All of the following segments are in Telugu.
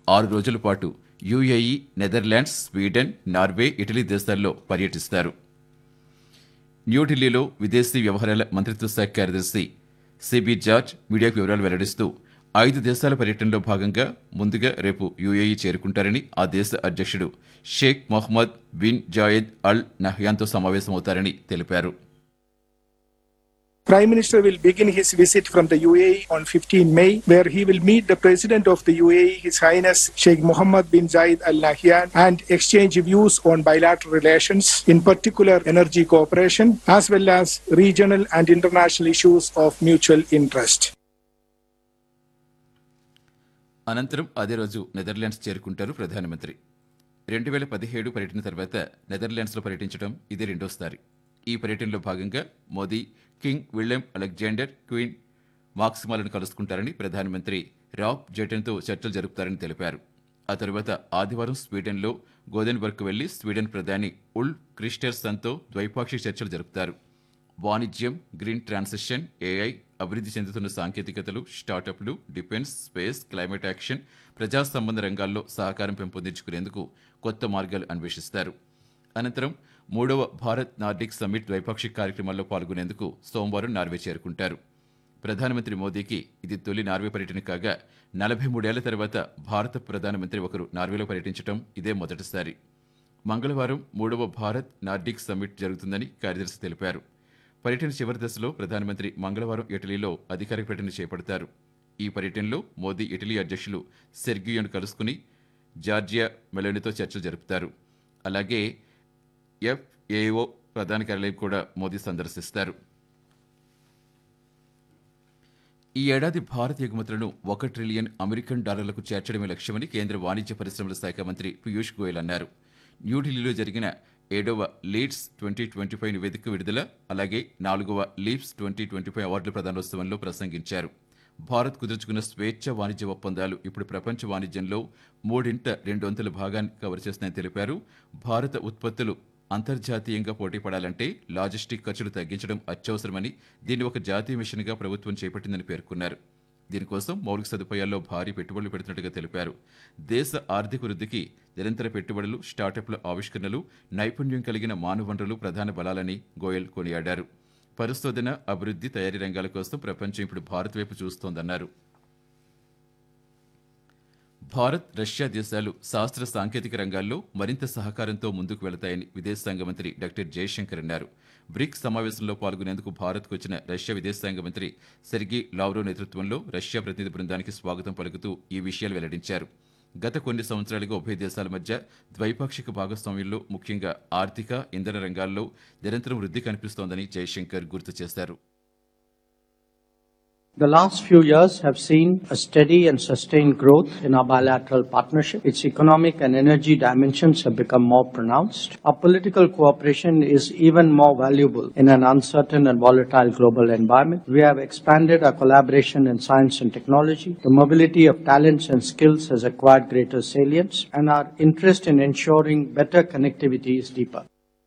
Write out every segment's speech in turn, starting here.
ఆరు రోజుల పాటు UAE Netherlands Sweden Norway Italy దేశాల్లో పర్యటిస్తారు న్యూఢిల్లీలో విదేశీ వ్యవహారాల మంత్రిత్వ శాఖ కార్యదర్శి సిబి జార్జ్ మీడియాకు వివరాలు వెల్లడిస్తూ ఐదు దేశాల పర్యటనలో భాగంగా ముందుగా రేపు యుఏఈ చేరుకుంటారని ఆ దేశ అధ్యక్షుడు Sheikh Mohammed bin Zayed Al నహ్యాన్తో సమావేశమవుతారని తెలిపారు Prime Minister will begin his visit from the UAE on 15 May, where he will meet the President of the UAE, His Highness Sheikh Mohammed bin Zayed Al Nahyan, and exchange views on bilateral relations, in particular energy cooperation, as well as regional and international issues of mutual interest. అనంతరం అదే రోజు నెదర్లాండ్స్ చేరుకుంటారు ప్రధానమంత్రి రెండు వేల పదిహేడు పర్యటన తర్వాత నెదర్లాండ్స్లో పర్యటించడం ఇది రెండోసారి ఈ పర్యటనలో భాగంగా Modi King William Alexander Queen మాక్సిమాలను కలుసుకుంటారని ప్రధానమంత్రి రాబ్ జెటన్తో చర్చలు జరుపుతారని తెలిపారు ఆ తరువాత ఆదివారం స్వీడన్లో గోదెన్బర్గ్ వెళ్లి స్వీడన్ ప్రధాని ఉల్ క్రిస్టర్సన్తో ద్వైపాక్షిక చర్చలు జరుపుతారు వాణిజ్యం గ్రీన్ ట్రాన్సిషన్ ఏఐ అభివృద్ధి చెందుతున్న సాంకేతికతలు స్టార్టప్లు డిఫెన్స్ స్పేస్ క్లైమేట్ యాక్షన్ ప్రజా సంబంధ రంగాల్లో సహకారం పెంపొందించుకునేందుకు కొత్త మార్గాలు అన్వేషిస్తారు అనంతరం మూడవ భారత్ నార్డిక్ సమ్మిట్ ద్వైపాక్షిక కార్యక్రమాల్లో పాల్గొనేందుకు సోమవారం నార్వే చేరుకుంటారు ప్రధానమంత్రి మోదీకి ఇది తొలి నార్వే పర్యటన కాగా నలభై మూడేళ్ల తర్వాత భారత ప్రధానమంత్రి ఒకరు నార్వేలో పర్యటించడం ఇదే మొదటిసారి మంగళవారం మూడవ భారత్ నార్డిక్ సమ్మిట్ జరుగుతుందని కార్యదర్శి తెలిపారు పర్యటన చివరి దశలో ప్రధానమంత్రి మంగళవారం ఇటలీలో అధికారిక పర్యటన చేపడతారు ఈ పర్యటనలో మోదీ ఇటలీ అధ్యక్షులు సెర్గియోను కలుసుకుని జార్జియా మెలోనితో చర్చలు జరుపుతారు అలాగే ఎఫ్ఏఓ ప్రధాన కార్యాలయం కూడా మోదీ సందర్శిస్తారు ఈ ఏడాది భారత ఎగుమతులను ఒక ట్రిలియన్ అమెరికన్ డాలర్లకు చేర్చడమే లక్ష్యమని కేంద్ర వాణిజ్య పరిశ్రమల శాఖ మంత్రి పీయూష్ గోయల్ అన్నారు న్యూఢిల్లీలో జరిగిన ఏడవ లీడ్స్ ట్వంటీ ట్వంటీ ఫైవ్ నివేదిక విడుదల అలాగే నాలుగవ లీప్స్ ట్వంటీ ట్వంటీ ఫైవ్ అవార్డుల ప్రదానోత్సవంలో ప్రసంగించారు భారత్ కుదుర్చుకున్న స్వేచ్ఛ వాణిజ్య ఒప్పందాలు ఇప్పుడు ప్రపంచ వాణిజ్యంలో మూడింట రెండు వంతుల భాగాన్ని కవర్ చేస్తున్నాయని తెలిపారు భారత ఉత్పత్తులు అంతర్జాతీయంగా పోటీ పడాలంటే లాజిస్టిక్ ఖర్చులు తగ్గించడం అత్యవసరమని దీన్ని ఒక జాతీయ మిషన్గా ప్రభుత్వం చేపట్టిందని పేర్కొన్నారు దీనికోసం మౌలిక సదుపాయాల్లో భారీ పెట్టుబడులు పెడుతున్నట్టుగా తెలిపారు దేశ ఆర్థిక వృద్ధికి నిరంతర పెట్టుబడులు స్టార్టప్ల ఆవిష్కరణలు నైపుణ్యం కలిగిన మానవ వనరులు ప్రధాన బలాలని గోయల్ కొనియాడారు పరిశోధన అభివృద్ధి తయారీ రంగాల కోసం ప్రపంచం ఇప్పుడు భారత్ వైపు చూస్తోందన్నారు భారత్ రష్యా దేశాలు శాస్త్ర సాంకేతిక రంగాల్లో మరింత సహకారంతో ముందుకు వెళతాయని విదేశాంగ మంత్రి డాక్టర్ జయశంకర్ అన్నారు బ్రిక్స్ సమావేశంలో పాల్గొనేందుకు భారత్కు వచ్చిన రష్యా విదేశాంగ మంత్రి సెర్గీ లావ్రో నేతృత్వంలో రష్యా ప్రతినిధి బృందానికి స్వాగతం పలుకుతూ ఈ విషయాలు వెల్లడించారు గత కొన్ని సంవత్సరాలుగా ఉభయ దేశాల మధ్య ద్వైపాక్షిక భాగస్వామ్యంలో ముఖ్యంగా ఆర్థిక ఇంధన రంగాల్లో నిరంతరం వృద్ధి కనిపిస్తోందని జయశంకర్ గుర్తు చేశారు The last few years have seen a steady and sustained growth in our bilateral partnership. Its economic and energy dimensions have become more pronounced. Our political cooperation is even more valuable in an uncertain and volatile global environment. We have expanded our collaboration in science and technology. The mobility of talents and skills has acquired greater salience, and our interest in ensuring better connectivity is deeper.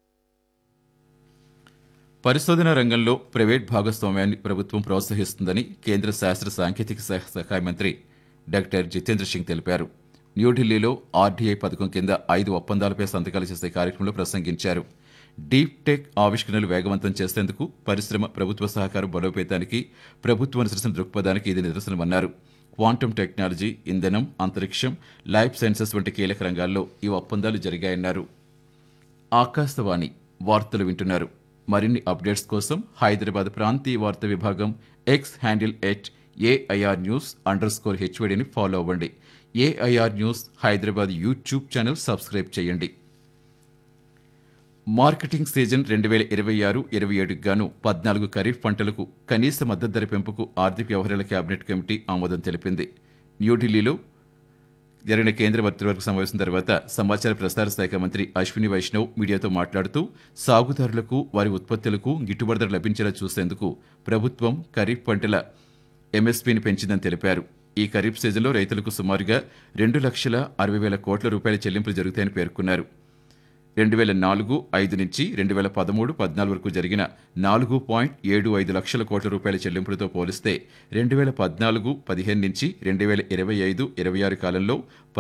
పరిశోధన రంగంలో ప్రైవేట్ భాగస్వామ్యాన్ని ప్రభుత్వం ప్రోత్సహిస్తుందని కేంద్ర శాస్త్ర సాంకేతిక శాఖ సహాయ మంత్రి డాక్టర్ జితేంద్ర సింగ్ తెలిపారు న్యూఢిల్లీలో ఆర్డీఐ పథకం కింద ఐదు ఒప్పందాలపై సంతకాలు చేసే కార్యక్రమంలో ప్రసంగించారు డీప్ టెక్ ఆవిష్కరణలు వేగవంతం చేసేందుకు పరిశ్రమ ప్రభుత్వ సహకారం బలోపేతానికి ప్రభుత్వం అనుసరిస్తున్న దృక్పథానికి ఇది నిదర్శనమన్నారు క్వాంటమ్ టెక్నాలజీ ఇంధనం అంతరిక్షం లైఫ్ సైన్సెస్ వంటి కీలక రంగాల్లో ఈ ఒప్పందాలు జరిగాయన్నారు ఆకాశవాణి వార్తలు వింటున్నారు మరిన్ని అప్డేట్స్ కోసం హైదరాబాద్ ప్రాంతీయ వార్తా విభాగం X handle at AIR news underscore హెచ్వడిని ఫాలో అవ్వండి AIR news Hyderabad YouTube channel subscribe చేయండి మార్కెటింగ్ సీజన్ రెండు వేల ఇరవై ఆరు ఇరవై ఏడుకు గాను పద్నాలుగు ఖరీఫ్ పంటలకు కనీస మద్దతు ధర పెంపుకు ఆర్థిక వ్యవహారాల కేబినెట్ కమిటీ ఆమోదం తెలిపింది న్యూఢిల్లీలో జరిగిన కేంద్ర మంత్రివర్గ సమావేశం తర్వాత సమాచార ప్రసార శాఖ మంత్రి అశ్విని వైష్ణవ్ మీడియాతో మాట్లాడుతూ సాగుదారులకు వారి ఉత్పత్తులకు గిట్టుబాటు ధర లభించేలా చూసేందుకు ప్రభుత్వం ఖరీఫ్ పంటల ఎంఎస్పీని పెంచిందని తెలిపారు ఈ ఖరీఫ్ సీజన్లో రైతులకు సుమారుగా రెండు లక్షల అరవై వేల కోట్ల రూపాయల చెల్లింపులు జరుగుతాయని పేర్కొన్నారు రెండు వేల నాలుగు ఐదు నుంచి రెండు వేల పదమూడు పద్నాలుగు వరకు జరిగిన నాలుగు పాయింట్ ఏడు ఐదు లక్షల కోట్ల రూపాయల చెల్లింపులతో పోలిస్తే రెండు వేల పద్నాలుగు పదిహేను నుంచి రెండు వేల ఇరవై ఐదు ఇరవై ఆరు కాలంలో